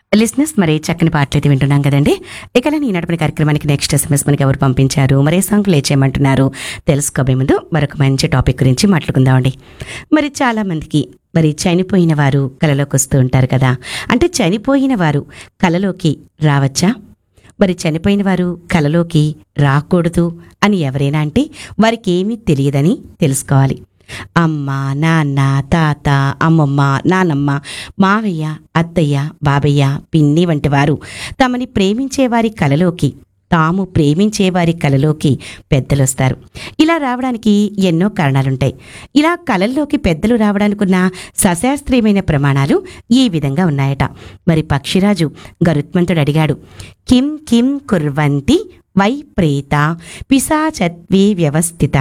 లిస్నెస్ మరి చక్కని పాటలు అయితే వింటున్నాం కదండి ఇక ఈ నడిపిన కార్యక్రమానికి నెక్స్ట్ ఎస్ఎంఎస్ మనకి ఎవరు పంపించారు మరి ఏ సాంగ్ ప్లే చేయమంటున్నారు తెలుసుకోబోయే ముందు మరొక మంచి టాపిక్ గురించి మాట్లాడుకుందామండి మరి చాలా మందికి మరి చనిపోయిన వారు కలలోకి వస్తూ ఉంటారు కదా అంటే చనిపోయిన వారు కలలోకి రావచ్చా మరి చనిపోయిన వారు కలలోకి రాకూడదు అని ఎవరైనా అంటే వారికి ఏమీ తెలియదని తెలుసుకోవాలి అమ్మ నాన్న తాత అమ్మమ్మ నానమ్మ మావయ్య అత్తయ్య బాబయ్య పిన్ని వంటి వారు తమని ప్రేమించే వారి కలలోకి తాము ప్రేమించే వారి కలలోకి పెద్దలు వస్తారు ఇలా రావడానికి ఎన్నో కారణాలుంటాయి ఇలా కలల్లోకి పెద్దలు రావడానికున్న సశాస్త్రీయమైన ప్రమాణాలు ఈ విధంగా ఉన్నాయట మరి పక్షిరాజు గరుత్మంతుడు అడిగాడు కిం కిం కుర్వంతి వై ప్రేత పిశాచత్వే వ్యవస్థిత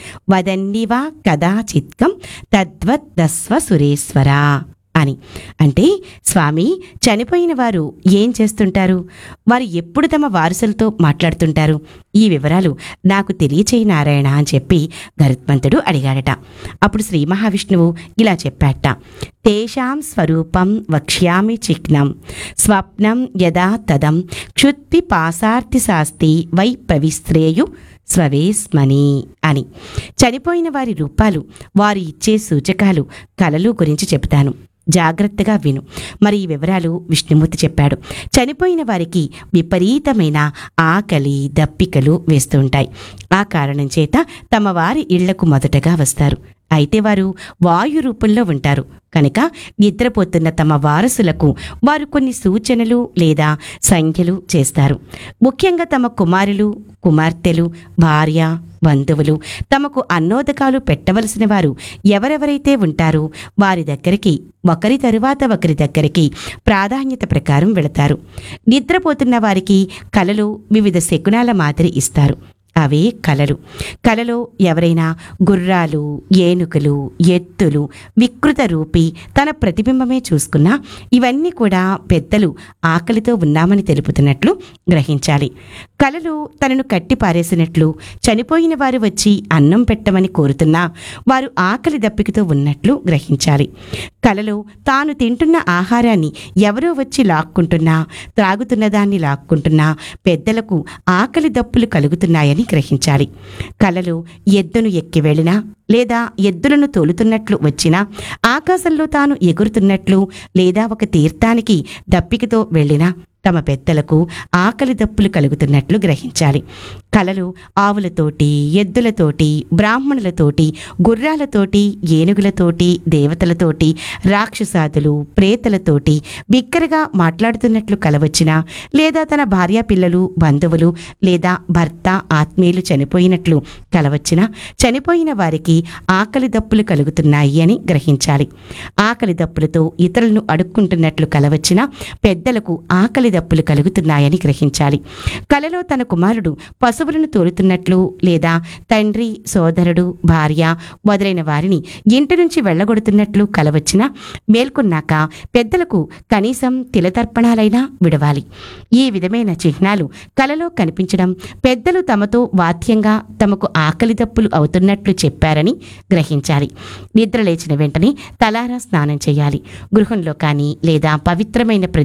వదన్నివా కదాచిత్కం తద్వద్దస్వ సురేశ్వరా అని అంటే స్వామి చనిపోయిన వారు ఏం చేస్తుంటారు వారు ఎప్పుడు తమ వారసులతో మాట్లాడుతుంటారు ఈ వివరాలు నాకు తెలియచేయి నారాయణ అని చెప్పి గరుత్మంతుడు అడిగాడట అప్పుడు శ్రీ మహావిష్ణువు ఇలా చెప్పాట తేషాం స్వరూపం వక్ష్యామి చిహ్నం స్వప్నం యదా తదం క్షుత్పి పాసార్తి శాస్తి వై ప్రవిశ్రేయు స్వవేస్మని అని చనిపోయిన వారి రూపాలు వారు ఇచ్చే సూచకాలు కలలు గురించి చెబుతాను జాగ్రత్తగా విను మరి ఈ వివరాలు విష్ణుమూర్తి చెప్పాడు చనిపోయిన వారికి విపరీతమైన ఆకలి దప్పికలు వేస్తూ ఉంటాయి ఆ కారణం చేత తమ వారి ఇళ్లకు మొదటగా వస్తారు అయితే వారు వాయు రూపంలో ఉంటారు కనుక నిద్రపోతున్న తమ వారసులకు వారు కొన్ని సూచనలు లేదా సంఖ్యలు చేస్తారు ముఖ్యంగా తమ కుమారులు కుమార్తెలు భార్య బంధువులు తమకు అన్నోదకాలు పెట్టవలసిన వారు ఎవరెవరైతే ఉంటారో వారి దగ్గరికి ఒకరి తరువాత ఒకరి దగ్గరికి ప్రాధాన్యత ప్రకారం వెళతారు నిద్రపోతున్న వారికి కలలు వివిధ శకునాల మాదిరి ఇస్తారు అవే కలలు కలలో ఎవరైనా గుర్రాలు ఏనుకలు ఎత్తులు వికృత రూపి తన ప్రతిబింబమే చూసుకున్నా ఇవన్నీ కూడా పెద్దలు ఆకలితో ఉన్నామని తెలుపుతున్నట్లు గ్రహించాలి కలలు తనను కట్టి పారేసినట్లు చనిపోయిన వారు వచ్చి అన్నం పెట్టమని కోరుతున్నా వారు ఆకలి దప్పికతో ఉన్నట్లు గ్రహించాలి కలలో తాను తింటున్న ఆహారాన్ని ఎవరో వచ్చి లాక్కుంటున్నా త్రాగుతున్న దాన్ని లాక్కుంటున్నా పెద్దలకు ఆకలి దప్పులు కలుగుతున్నాయని గ్రహించాలి కలలో ఎద్దును ఎక్కి వెళ్ళినా లేదా ఎద్దులను తోలుతున్నట్లు వచ్చినా ఆకాశంలో తాను ఎగురుతున్నట్లు లేదా ఒక తీర్థానికి దప్పికతో వెళ్ళినా తమ పెద్దలకు ఆకలి దప్పులు కలుగుతున్నట్లు గ్రహించాలి కలలు ఆవులతోటి ఎద్దులతోటి బ్రాహ్మణులతోటి గుర్రాలతోటి ఏనుగులతోటి దేవతలతోటి రాక్షసాదులు ప్రేతలతోటి బిక్కరగా మాట్లాడుతున్నట్లు కలవచ్చినా లేదా తన భార్య పిల్లలు బంధువులు లేదా భర్త ఆత్మీయులు చనిపోయినట్లు కలవచ్చినా చనిపోయిన వారికి ఆకలి దప్పులు కలుగుతున్నాయి అని గ్రహించాలి ఆకలి దప్పులతో ఇతరులను అడుక్కుంటున్నట్లు కలవచ్చినా పెద్దలకు ఆకలి దప్పులు కలుగుతున్నాయని గ్రహించాలి కలలో తన కుమారుడు పశువులను తోలుతున్నట్లు లేదా తండ్రి సోదరుడు భార్య మొదలైన వారిని ఇంటి నుంచి వెళ్ళగొడుతున్నట్లు కలవచ్చినా మేల్కొన్నాక పెద్దలకు కనీసం తిలతర్పణాలైనా విడవాలి ఈ విధమైన చిహ్నాలు కలలో కనిపించడం పెద్దలు తమతో వాద్యంగా తమకు ఆకలి దప్పులు అవుతున్నట్లు చెప్పారని గ్రహించాలి నిద్ర లేచిన వెంటనే తలారా స్నానం చేయాలి గృహంలో కానీ లేదా పవిత్రమైన ప్రదేశంలో